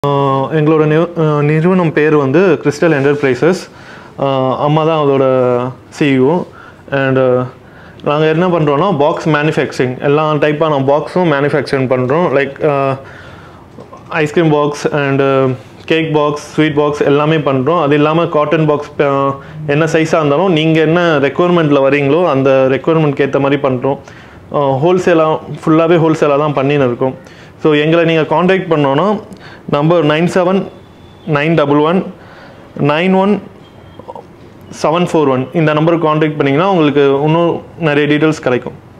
ஆஹ் எங்களோட நிறு- ஆஹ் நிறுவனம் பேர் வந்து கிறிஸ்டல் என்டர்பிரைசஸ் அம்மா தான் அதோட சிஇஓ அண்டு நாங்கள் என்ன பண்ணுறோன்னா பாக்ஸ் மேனுஃபேக்சரிங் எல்லா டைப்பான பாக்ஸும் மேனுஃபேக்சரிங் பண்ணுறோம் like ice cream box and cake box sweet box எல்லாமே பண்ணுறோம் அது இல்லாமல் காட்டன் பாக்ஸ் என்ன சைஸாக இருந்தாலும் நீங்கள் என்ன ரெக்குவயர்மெண்ட்டில் வரீங்களோ அந்த ரெக்குவயர்மெண்ட்க்கு ஏற்ற மாதிரி பண்ணுறோம் ஹோல்சேலாக ஃபுல்லாகவே ஹோல்சேலாக தான் பண்ணின்னு இருக்கோம் ஸோ எங்களை நீங்கள் காண்டாக்ட் பண்ணோன்னா number nine seven nine double one nine one seven four one இந்த நம்பருக்கு காண்டாக்ட் பண்ணிங்கன்னா உங்களுக்கு இன்னும் நிறைய டீட்டெயில்ஸ் கிடைக்கும்